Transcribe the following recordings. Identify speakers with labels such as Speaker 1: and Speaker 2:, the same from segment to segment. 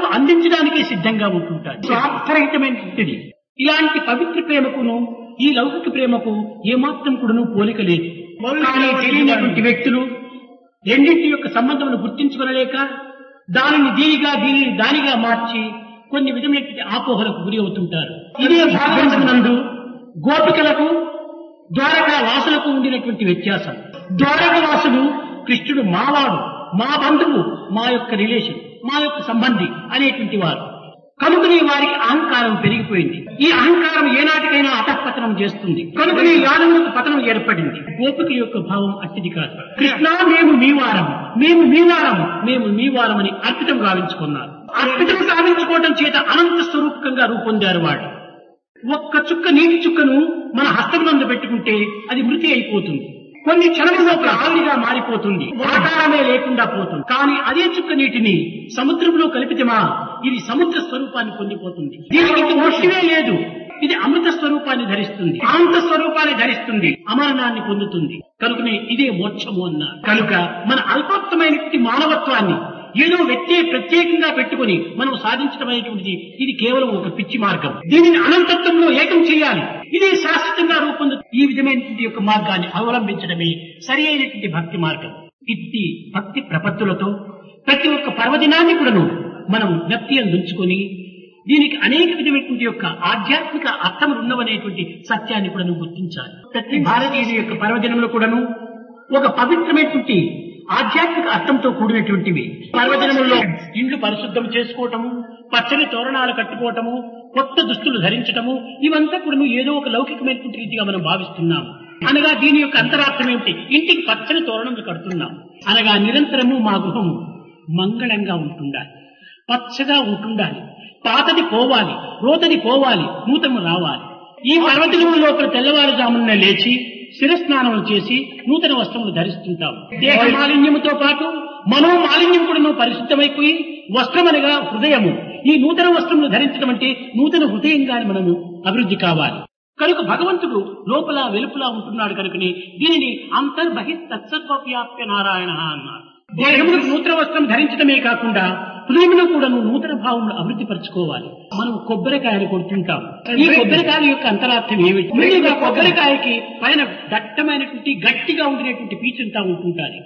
Speaker 1: అందించడానికే సిద్ధంగా ఉంటుంటారు స్వార్థరహితమైనటువంటిది ఇలాంటి పవిత్ర ప్రేమకును ఈ లౌకిక ప్రేమకు ఏమాత్రం కూడాను పోలిక లేదు కానీ తెలియనటువంటి వ్యక్తులు రెండింటి యొక్క సంబంధమును గుర్తించుకొనలేక దానిని దీనిగా దీనిని దానిగా మార్చి కొన్ని విధమైనటువంటి ఆపోహలకు గురి అవుతుంటారు ఇదే భాగవతమునందు గోపికలకు ద్వారకా వాసులకు ఉండినటువంటి వ్యత్యాసం ద్వారక వాసులు కృష్ణుడు మావాడు మా బంధువు మా యొక్క రిలేషన్ మా యొక్క సంబంధి అనేటువంటి వారు కనుకనే వారికి అహంకారం పెరిగిపోయింది ఈ అహంకారం ఏనాటికైనా అతఃపతనం చేస్తుంది కనుకనే యాదవులకు పతనం ఏర్పడింది గోపిక యొక్క భావం అట్టిది కాదు కృష్ణ మేము మీ వారం మేము మీ వారం మేము మీ వారమని అర్పితం గావించుకున్నారు అర్పితం గావించుకోవడం చేత అనంత స్వరూపకంగా రూపొందారు వాళ్ళు ఒక్క చుక్క నీటి చుక్కను మన హస్తమునందు పెట్టుకుంటే అది మృతి అయిపోతుంది కొన్ని క్షణములో ఒక ఆవిరిగా మారిపోతుంది ఆకారమే లేకుండా పోతుంది కానీ అదే చుక్క నీటిని సముద్రంలో కలిపితేమా ఇది సముద్ర స్వరూపాన్ని పొందిపోతుంది దీనికి ఇంక మోక్షమే లేదు ఇది అమృత స్వరూపాన్ని ధరిస్తుంది అనంత స్వరూపాన్ని ధరిస్తుంది అమరణాన్ని పొందుతుంది కనుకనే ఇదే మోక్షము అన్నారు కనుక మన అల్పత్వమైనటువంటి మానవత్వాన్ని ఏదో వ్యక్తి ప్రత్యేకంగా పెట్టుకుని మనం సాధించడం అనేటువంటిది ఇది కేవలం ఒక పిచ్చి మార్గం దీనిని అనంతత్వంలో ఏకం చేయాలి ఇదే శాశ్వతంగా రూపొందు ఈ విధమైనటువంటి యొక్క మార్గాన్ని అవలంబించడమే సరి అయినటువంటి భక్తి మార్గం ఇట్టి భక్తి ప్రపత్తులతో ప్రతి ఒక్క పర్వదినాన్ని కూడాను మనం వ్యక్తి ఉంచుకొని దీనికి అనేక విధమైనటువంటి యొక్క ఆధ్యాత్మిక అర్థం ఉన్నవనేటువంటి సత్యాన్ని కూడా గుర్తించాలి ప్రతి భారతీయుల యొక్క పర్వదినంలో కూడాను ఒక పవిత్రమైనటువంటి ఆధ్యాత్మిక అర్థంతో కూడినటువంటివి పర్వదినములలో ఇండ్లు పరిశుద్ధం చేసుకోవటము పచ్చని తోరణాలు కట్టుకోవటము కొత్త దుస్తులు ధరించటము ఇవంతా కూడా ఏదో ఒక లౌకికమైనటువంటి రీతిగా మనం భావిస్తున్నాము అనగా దీని యొక్క అంతరార్థం ఏమిటి ఇంటికి పచ్చని తోరణములు కడుతున్నాం అనగా నిరంతరము మా గృహము మంగళంగా ఉంటుండాలి పచ్చగా ఉంటుండాలి పాతది పోవాలి రోతది పోవాలి నూతనము రావాలి ఈ పర్వదినముల లోపల తెల్లవారుజామున లేచి శిరస్నానం చేసి నూతన వస్త్రములు ధరిస్తుంటాం దేహ మాలిన్యముతో పాటు మనో మాలిన్యం కూడా పరిశుద్ధమైపోయి వస్త్రమనగా హృదయము ఈ నూతన వస్త్రములు ధరించడం అంటే నూతన హృదయంగా మనము అభివృద్ధి కావాలి కనుక భగవంతుడు లోపల వెలుపల ఉంటున్నాడు కనుకని దీనిని అంతర్బహి తత్సర్వవ్యాప్య నారాయణ అన్నారు దేహములకు నూతన వస్త్రం ధరించడమే కాకుండా హృదయంలో కూడా నూతన భావములు అభివృద్ధి పరచుకోవాలి మనం కొబ్బరికాయని కొడుతుంటాం ఈ కొబ్బరికాయ యొక్క అంతరార్థం ఏమిటి ముందుగా కొబ్బరికాయకి పైన దట్టమైనటువంటి గట్టిగా ఉండినటువంటి పీచుంటా ఉంటుంటారు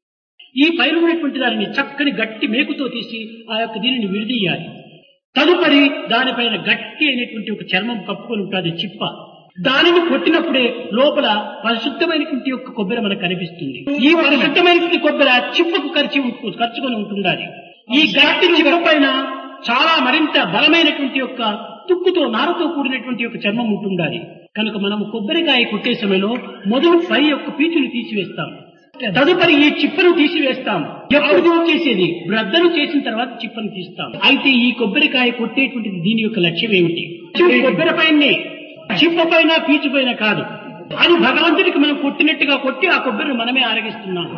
Speaker 1: ఈ పైన ఉన్నటువంటి దానిని చక్కని గట్టి మేకుతో తీసి ఆ యొక్క దీనిని విడదీయాలి తదుపరి దానిపైన గట్టి అయినటువంటి ఒక చర్మం కప్పుకొని ఉంటుంది చిప్ప దానిని కొట్టినప్పుడే లోపల పరిశుద్ధమైనటువంటి యొక్క కొబ్బరి మనకు కనిపిస్తుంది ఈ పరిశుద్ధమైనటువంటి కొబ్బరి చిప్పకు ఖర్చు ఖర్చుకొని ఉంటుండాలి ఈ గట్టి చిప్ప పైన చాలా మరింత బలమైనటువంటి యొక్క తుక్కుతో నారతో కూడినటువంటి యొక్క చర్మం ఉంటుండాలి కనుక మనం కొబ్బరికాయ కొట్టే సమయంలో మొదలు పై యొక్క పీచుని తీసివేస్తాం తదుపరి ఈ చిప్పను తీసివేస్తాం ఎప్పుడు చేసేది బ్రద్దలు చేసిన తర్వాత చిప్పను తీస్తాం అయితే ఈ కొబ్బరికాయ కొట్టేటువంటిది దీని యొక్క లక్ష్యం ఏమిటి కొబ్బరి పైనే చిప్ప పైన పీచు పైన కాదు అది భగవంతుడికి మనం కొట్టినట్టుగా కొట్టి ఆ కొబ్బరిని మనమే ఆరగిస్తున్నాం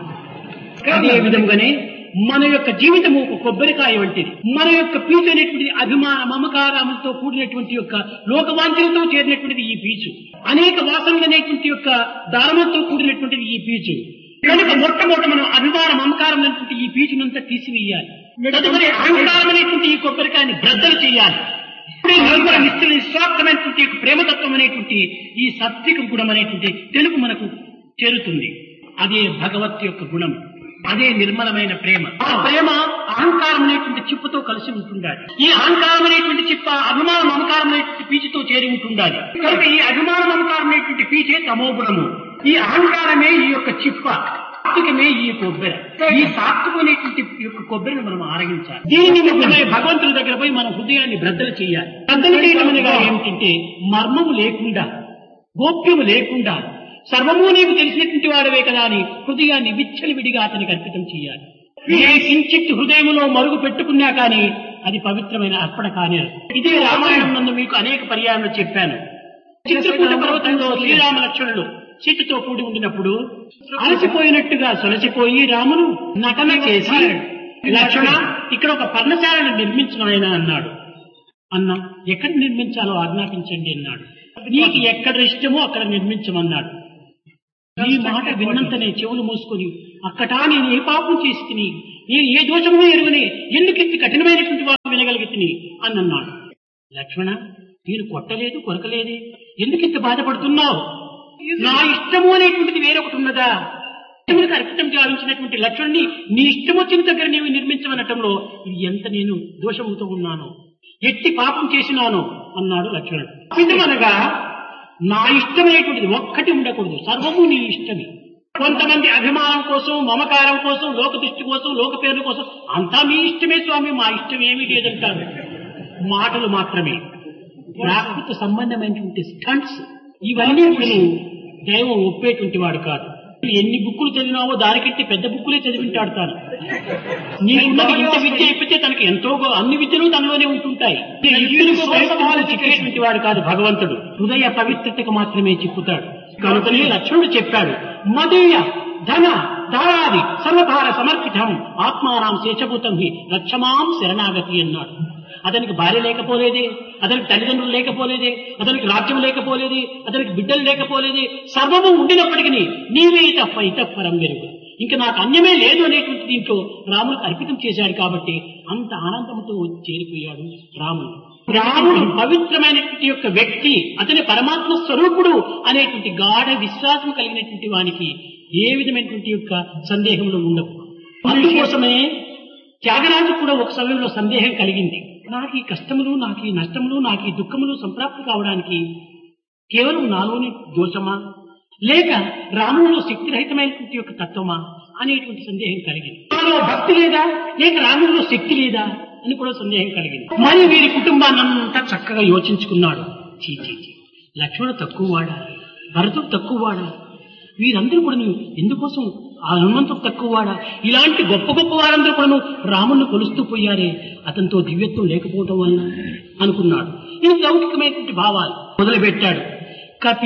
Speaker 1: అదే విధంగానే మన యొక్క జీవితము ఒక కొబ్బరికాయ వంటిది మన యొక్క పీచు అనేటువంటిది అభిమాన మమకారములతో కూడినటువంటి యొక్క లోకవాంఛలతో చేరినటువంటిది ఈ పీచు అనేక వాసనలు అనేటువంటి యొక్క దారములతో కూడినటువంటిది ఈ పీచు కనుక మొట్టమొదట మనం అభిమాన మమకారం అనేటువంటి ఈ పీచునంతా తీసివేయాలి తదుపరి అహంకారం అనేటువంటి ఈ కొబ్బరికాయని బ్రద్దలు చేయాలి లోపల నిశ్చల నిస్వార్థమైనటువంటి యొక్క ప్రేమతత్వం అనేటువంటి ఈ సాత్విక గుణం అనేటువంటి తెలుగు మనకు చేరుతుంది అదే భగవత్ యొక్క గుణం అదే నిర్మలమైన ప్రేమ ఆ ప్రేమ అహంకారం అనేటువంటి చిప్పుతో కలిసి ఉంటుండాలి ఈ అహంకారం అనేటువంటి చిప్ప అభిమాన మమకారం అనేటువంటి పీచుతో చేరి ఉంటుండాలి కనుక ఈ అభిమాన మమకారం అనేటువంటి పీచే తమో గుణము ఈ అహంకారమే ఈ యొక్క చిప్ప సాత్వికమే ఈ కొబ్బరి ఈ సాత్వికమైనటువంటి యొక్క కొబ్బరిని మనం ఆరగించాలి దీని నిమిత్తమై భగవంతుడి దగ్గర పోయి మన హృదయాన్ని బ్రద్దలు చేయాలి బ్రద్దలు చేయడం అనగా ఏమిటంటే మర్మము లేకుండా గోప్యము లేకుండా సర్వము నీకు తెలిసినటువంటి వాడవే కదా అని హృదయాన్ని విచ్చలివిడిగా అతనికి అర్పితం చేయాలి ఏ కించిత్ హృదయములో మరుగు పెట్టుకున్నా కానీ అది పవిత్రమైన అర్పణ కానే ఇదే రామాయణం నందు మీకు అనేక పర్యాయంలో చెప్పాను చిత్రకూట పర్వతంలో శ్రీరామ లక్ష్మణుడు సీటుతో కూడి ఉండినప్పుడు అలసిపోయినట్టుగా సొలసిపోయి రామును నటన చేసి లక్ష్మణ ఇక్కడ ఒక పర్ణశాలను నిర్మించనైనా అన్నాడు అన్న ఎక్కడ నిర్మించాలో ఆజ్ఞాపించండి అన్నాడు నీకు ఎక్కడ ఇష్టమో అక్కడ నిర్మించమన్నాడు ఈ మాట విన్నంతనే చెవులు మూసుకొని అక్కటా నేను ఏ పాపం చేసి నేను ఏ దోషము ఎరుగనే ఎందుకు ఇంత కఠినమైనటువంటి వాడు వినగలిగి ఉంటిని అని అన్నాడు లక్ష్మణ నేను కొట్టలేదు కొరకలేదే ఎందుకు ఇంత బాధపడుతున్నావు నా ఇష్టము అనేటువంటిది వేరొకటి ఉన్నదా ఇష్టములకు అర్పితం గావించినటువంటి లక్ష్మణ్ణి నీ ఇష్టం వచ్చిన దగ్గర నీవు నిర్మించమనటంలో ఇది ఎంత నేను దోషముతో ఉన్నాను ఎట్టి పాపం చేసినాను అన్నాడు లక్ష్మణుడు ఇష్టమనగా నా ఇష్టమైనటువంటిది ఒక్కటి ఉండకూడదు సర్వము నీ ఇష్టమే కొంతమంది అభిమానం కోసం మమకారం కోసం లోక దృష్టి కోసం లోక పేర్ల కోసం అంతా మీ ఇష్టమే స్వామి మా ఇష్టం ఏమీ లేదంటారు మాటలు మాత్రమే ప్రాకృత సంబంధమైనటువంటి స్టంట్స్ ఇవన్నీ నేను దైవం ఒప్పేటువంటి వాడు కాదు ఎన్ని బుక్కులు చదివినావో దానికంటే పెద్ద బుక్కులే చదివింటాడు తాను నీకున్నది ఇంత విద్య అయిపోతే తనకి ఎంతో గొ- అన్ని విద్యలు తనలోనే ఉంటుంటాయి ఇరువులకు వైభవాలు చెప్పేటువంటి వాడు కాదు భగవంతుడు హృదయ పవిత్రతకు మాత్రమే చెప్పుతాడు కనుకనే లక్ష్మణుడు చెప్పాడు మదీయ ధన దారాది సర్వధార సమర్పితం ఆత్మానాం శేషభూతం హి రక్షమాం శరణాగతి అన్నాడు అతనికి భార్య లేకపోలేదే అతనికి తల్లిదండ్రులు లేకపోలేదే అతనికి రాజ్యం లేకపోలేదే అతనికి బిడ్డలు లేకపోలేదే సర్వము ఉండినప్పటికీ నీవే తప్ప ఇతప్పరం వెరుగు ఇంకా నాకు అన్యమే లేదు అనేటువంటి దీంట్లో రాముడికి అర్పితం చేశాడు కాబట్టి అంత ఆనందంతో వచ్చి చేరిపోయాడు రాముడు రాముడు పవిత్రమైనటువంటి యొక్క వ్యక్తి అతని పరమాత్మ స్వరూపుడు అనేటువంటి గాఢ విశ్వాసం కలిగినటువంటి వానికి ఏ విధమైనటువంటి యొక్క సందేహములు ఉండవు అందుకోసమే త్యాగరాజు కూడా ఒక సమయంలో సందేహం కలిగింది నాకు ఈ కష్టములు నాకు ఈ నష్టములు నాకు ఈ దుఃఖములు సంప్రాప్తి కావడానికి కేవలం నాలోని దోషమా లేక రాముడిలో శక్తిరహితమైనటువంటి యొక్క తత్వమా అనేటువంటి సందేహం కలిగింది నాలో భక్తి లేదా లేక రాముడిలో శక్తి లేదా అని కూడా సందేహం కలిగింది మరి వీరి కుటుంబాన్ని అంతా చక్కగా యోచించుకున్నాడు చీ చీ చీ లక్ష్మణ తక్కువ వాడా భరతుడు తక్కువ వాడా వీరందరూ కూడా నువ్వు ఎందుకోసం ఆ హనుమంతుడు తక్కువ వాడా ఇలాంటి గొప్ప గొప్ప వారందరూ కూడా రాముణ్ణి కొలుస్తూ పోయారే అతనితో దివ్యత్వం లేకపోవటం వలన అనుకున్నాడు ఇది లౌకికమైనటువంటి భావాలు మొదలుపెట్టాడు కపి